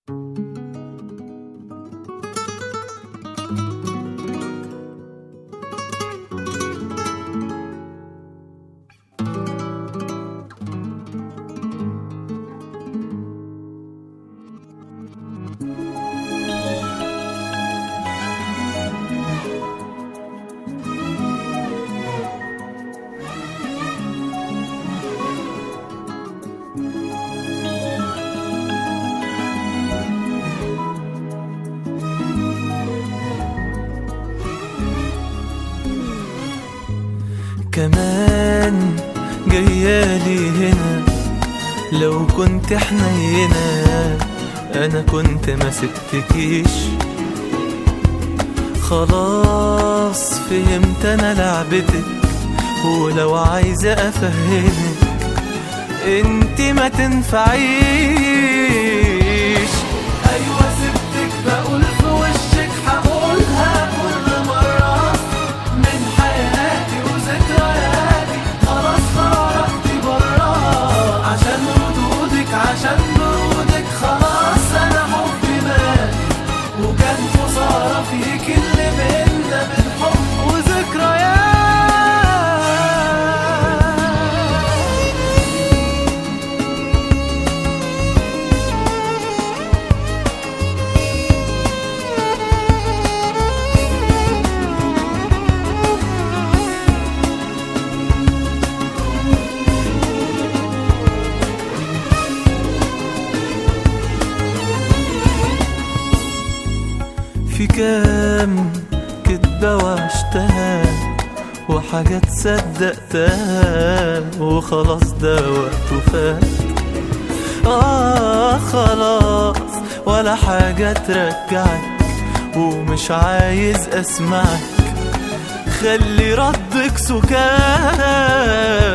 كمان جايالي هنا لو كنت حنينة أنا كنت ما سبتكيش خلاص فهمت أنا لعبتك ولو عايزة أفهمك انت ما تنفعيش أيوة سبتك بقول في وشك هقولها كل مرة من حياتي وذكرياتي خلاص خرجتي برا عشان ردودك عشان برودك خلاص انا حبي مات وكان خسارة فيك اللي بينا من حب وذكريات في كام كدبة وعشتها وحاجات صدقتها وخلاص ده وقته فات آه خلاص ولا حاجة ترجعك ومش عايز أسمعك خلي ردك سكات